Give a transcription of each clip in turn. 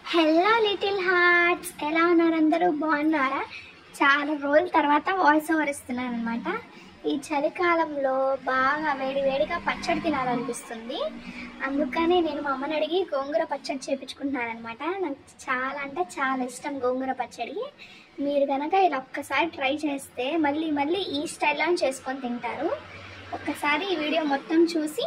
hello little hearts ఎలా ఉన్నారు అందరూ బాగున్నారా చాలా రోజుల తర్వాత వాయిస్ ఓవర్ ఇస్తున్నాను అనమాట ఈ చలికాలంలో బాగా వేడి వేడిగా పచ్చడి తినాలనిపిస్తుంది అందుకనే నేను మా అమ్మని అడిగి గోంగూర పచ్చడి చేపించుకుంటున్నాను అనమాట నాకు చాలా అంటే చాలా ఇష్టం గోంగూర పచ్చడి మీరు కనుక ఇలా ఒక్కసారి ట్రై చేస్తే మళ్ళీ మళ్ళీ ఈ స్టైల్లో చేసుకొని తింటారు ఒక్కసారి ఈ వీడియో మొత్తం చూసి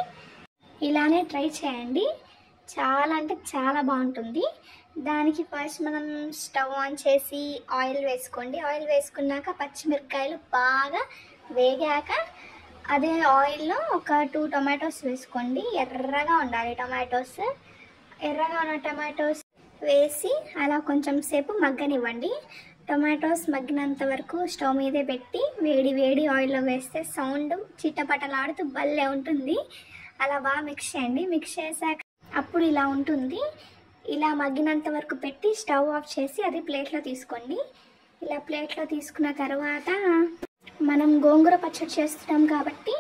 ఇలానే ట్రై చేయండి చాలా అంటే చాలా బాగుంటుంది దానికి ఫస్ట్ మనం స్టవ్ ఆన్ చేసి ఆయిల్ వేసుకోండి ఆయిల్ వేసుకున్నాక పచ్చిమిరపకాయలు బాగా వేగాక అదే ఆయిల్లో ఒక టూ టొమాటోస్ వేసుకోండి ఎర్రగా ఉండాలి టొమాటోస్ ఎర్రగా ఉన్న టొమాటోస్ వేసి అలా కొంచెం సేపు మగ్గనివ్వండి టొమాటోస్ మగ్గినంత వరకు స్టవ్ మీదే పెట్టి వేడి వేడి ఆయిల్లో వేస్తే సౌండ్ చిట్టపటలాడుతూ భలే ఉంటుంది అలా బాగా మిక్స్ చేయండి మిక్స్ చేశాక అప్పుడు ఇలా ఉంటుంది ఇలా మగ్గినంత వరకు పెట్టి స్టవ్ ఆఫ్ చేసి అది ప్లేట్లో తీసుకోండి ఇలా ప్లేట్లో తీసుకున్న తర్వాత మనం గోంగూర పచ్చడి చేస్తున్నాం కాబట్టి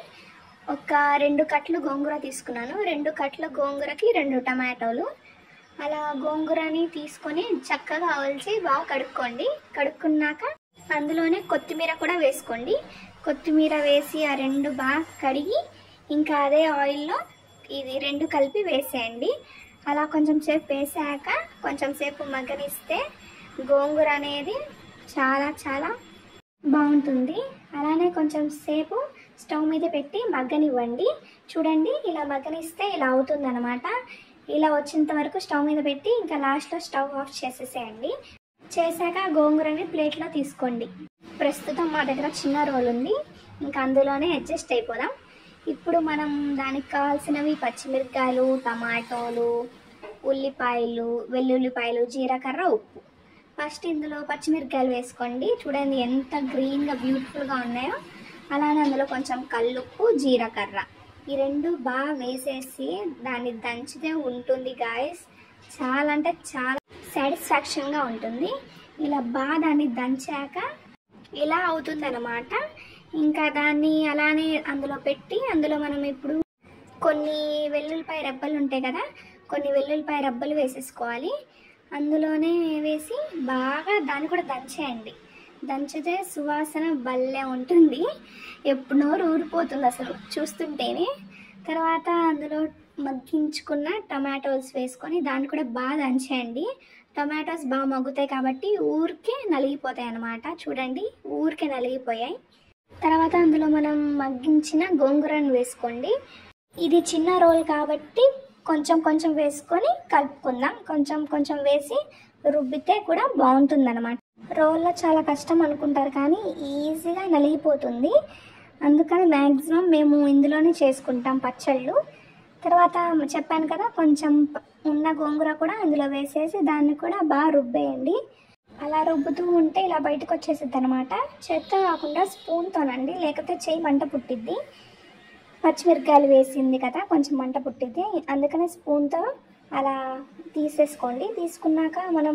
ఒక రెండు కట్లు గోంగూర తీసుకున్నాను రెండు కట్ల గోంగూరకి రెండు టమాటోలు అలా గోంగూరని తీసుకొని చక్కగా ఒలిచి బాగా కడుక్కోండి కడుక్కున్నాక అందులోనే కొత్తిమీర కూడా వేసుకోండి కొత్తిమీర వేసి ఆ రెండు బాగా కడిగి ఇంకా అదే ఆయిల్లో ఇది రెండు కలిపి వేసేయండి అలా కొంచెం సేపు వేసాక కొంచెం సేపు మగ్గనిస్తే గోంగూర అనేది చాలా చాలా బాగుంటుంది అలానే కొంచెం సేపు స్టవ్ మీద పెట్టి మగ్గనివ్వండి చూడండి ఇలా మగ్గనిస్తే ఇలా అవుతుంది అనమాట ఇలా వచ్చేంత వరకు స్టవ్ మీద పెట్టి ఇంకా లాస్ట్లో స్టవ్ ఆఫ్ చేసేసేయండి చేశాక గోంగూరని ప్లేట్లో తీసుకోండి ప్రస్తుతం మా దగ్గర చిన్న రోల్ ఉంది ఇంకా అందులోనే అడ్జస్ట్ అయిపోదాం ఇప్పుడు మనం దానికి కావాల్సినవి పచ్చిమిరపకాయలు టమాటోలు ఉల్లిపాయలు వెల్లుల్లిపాయలు జీలకర్ర ఉప్పు ఫస్ట్ ఇందులో పచ్చిమిరపకాయలు వేసుకోండి చూడండి ఎంత గ్రీన్గా బ్యూటిఫుల్గా ఉన్నాయో అలానే అందులో కొంచెం కల్లుప్పు జీలకర్ర ఈ రెండు బాగా వేసేసి దాన్ని దంచితే ఉంటుంది గాయస్ చాలా అంటే చాలా సాటిస్ఫాక్షన్గా ఉంటుంది ఇలా బాగా దాన్ని దంచాక ఇలా అవుతుందన్నమాట ఇంకా దాన్ని అలానే అందులో పెట్టి అందులో మనం ఇప్పుడు కొన్ని వెల్లుల్లిపాయ రెబ్బలు ఉంటాయి కదా కొన్ని వెల్లుల్లిపాయ రెబ్బలు వేసేసుకోవాలి అందులోనే వేసి బాగా దాన్ని కూడా దంచేయండి దంచితే సువాసన భలే ఉంటుంది ఎప్పుడు నోరు ఊరిపోతుంది అసలు చూస్తుంటేనే తర్వాత అందులో మగ్గించుకున్న టమాటోస్ వేసుకొని దాన్ని కూడా బాగా దంచేయండి టమాటోస్ బాగా మగ్గుతాయి కాబట్టి ఊరికే నలిగిపోతాయి అన్నమాట చూడండి ఊరికే నలిగిపోయాయి తర్వాత అందులో మనం మగ్గించిన గోంగూరను వేసుకోండి ఇది చిన్న రోల్ కాబట్టి కొంచెం కొంచెం వేసుకొని కలుపుకుందాం కొంచెం కొంచెం వేసి రుబ్బితే కూడా బాగుంటుంది అనమాట రోల్లో చాలా కష్టం అనుకుంటారు కానీ ఈజీగా నలిగిపోతుంది అందుకని మ్యాక్సిమం మేము ఇందులోనే చేసుకుంటాం పచ్చళ్ళు తర్వాత చెప్పాను కదా కొంచెం ప- ఉన్న గోంగూర కూడా అందులో వేసేసి దాన్ని కూడా బాగా రుబ్బేయండి అలా రుబ్బుతూ ఉంటే ఇలా బయటకు వచ్చేసిద్ది అనమాట చేత్తో కాకుండా స్పూన్తోనండి లేకపోతే చేయి మంట పుట్టిద్ది పచ్చిమిరపకాయలు వేసింది కదా కొంచెం మంట పుట్టిద్ది అందుకనే స్పూన్తో అలా తీసేసుకోండి తీసుకున్నాక మనం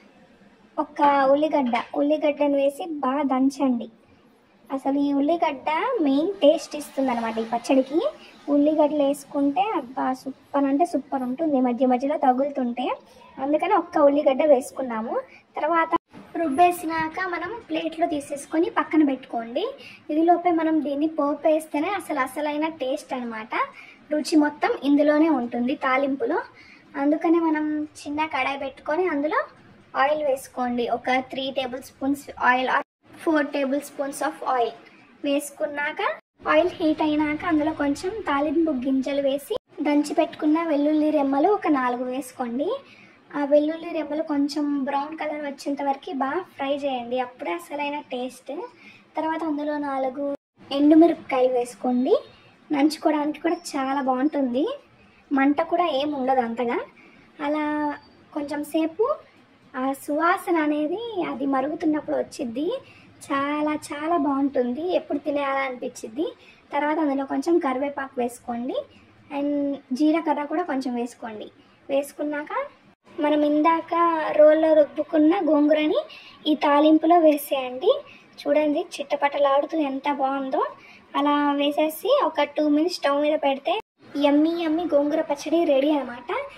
ఒక ఉల్లిగడ్డ ఉల్లిగడ్డను వేసి బాగా దంచండి అసలు ఈ ఉల్లిగడ్డ మెయిన్ టేస్ట్ ఇస్తుంది అనమాట ఈ పచ్చడికి ఉల్లిగడ్డలు వేసుకుంటే అబ్బా సూపర్ అంటే సూపర్ ఉంటుంది మధ్య మధ్యలో తగులుతుంటే అందుకని ఒక్క ఉల్లిగడ్డ వేసుకున్నాము తర్వాత రుబ్బేసినాక మనం ప్లేట్లో తీసేసుకొని పక్కన పెట్టుకోండి ఇదిలోపే మనం దీన్ని పోపు వేస్తేనే అసలు అసలైన టేస్ట్ అనమాట రుచి మొత్తం ఇందులోనే ఉంటుంది తాలింపులో అందుకనే మనం చిన్న కడాయి పెట్టుకొని అందులో ఆయిల్ వేసుకోండి ఒక three tablespoons oil four tablespoons of oil వేసుకున్నాక ఆయిల్ హీట్ అయినాక అందులో కొంచెం తాలింపు గింజలు వేసి దంచి పెట్టుకున్న వెల్లుల్లి రెమ్మలు ఒక నాలుగు వేసుకోండి ఆ వెల్లుల్లి రెమ్మలు కొంచెం బ్రౌన్ కలర్ వచ్చేంత వరకు బాగా ఫ్రై చేయండి అప్పుడే అసలైన టేస్ట్ తర్వాత అందులో నాలుగు ఎండుమిరపకాయలు వేసుకోండి నంచుకోవడానికి కూడా చాలా బాగుంటుంది మంట కూడా ఏం ఉండదు అంతగా అలా కొంచెం సేపు ఆ సువాసన అనేది అది మరుగుతున్నప్పుడు వచ్చిద్ది చాలా చాలా బాగుంటుంది ఎప్పుడు తినేయాలనిపించిద్ది తర్వాత అందులో కొంచెం కరివేపాకు వేసుకోండి అండ్ జీలకర్ర కూడా కొంచెం వేసుకోండి వేసుకున్నాక మనం ఇందాక రోల్లో రుబ్బుకున్న గోంగూరని ఈ తాలింపులో వేసేయండి చూడండి చిట్టపట్టలాడుతూ ఎంత బాగుందో అలా వేసేసి ఒక టూ మినిట్స్ స్టవ్ మీద పెడితే యమ్మీ యమ్మీ గోంగూర పచ్చడి రెడీ అనమాట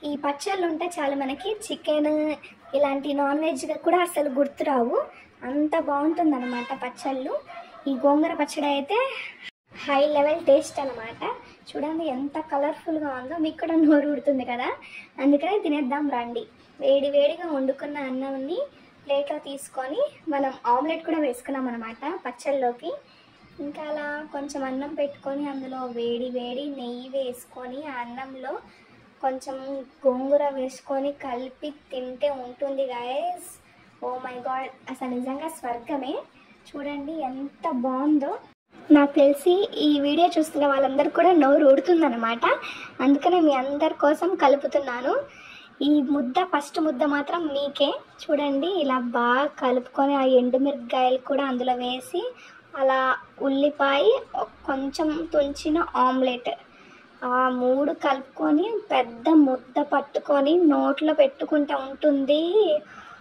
ఈ పచ్చళ్ళు ఉంటే చాలు మనకి చికెన్ ఇలాంటి నాన్ వెజ్ కూడా అసలు గుర్తురావు అంత బాగుంటుంది అనమాట పచ్చళ్ళు ఈ గోంగూర పచ్చడి అయితే హై లెవెల్ టేస్ట్ అనమాట చూడండి ఎంత కలర్ఫుల్గా ఉందో మీకు కూడా నోరు ఉడుతుంది కదా అందుకనే తినేద్దాం రండి వేడి వేడిగా వండుకున్న అన్నంని ప్లేట్లో తీసుకొని మనం ఆమ్లెట్ కూడా వేసుకున్నాం అనమాట పచ్చళ్ళలోకి ఇంకా అలా కొంచెం అన్నం పెట్టుకొని అందులో వేడి వేడి నెయ్యి వేసుకొని ఆ అన్నంలో కొంచెం గోంగూర వేసుకొని కలిపి తింటే ఉంటుంది గాయస్ ఓ మై గాడ్ అసలు నిజంగా స్వర్గమే చూడండి ఎంత బాగుందో నాకు తెలిసి ఈ వీడియో చూస్తున్న వాళ్ళందరూ కూడా నోరు ఊడుతుందన్నమాట అందుకనే మీ అందరి కోసం కలుపుతున్నాను ఈ ముద్ద ఫస్ట్ ముద్ద మాత్రం మీకే చూడండి ఇలా బాగా కలుపుకొని ఆ ఎండుమిరపకాయలు కూడా అందులో వేసి అలా ఉల్లిపాయ ఒక- కొంచెం తుంచిన ఆమ్లెట్ ఆ మూడు కలుపుకొని పెద్ద ముద్ద పట్టుకొని నోట్లో పెట్టుకుంటూ ఉంటుంది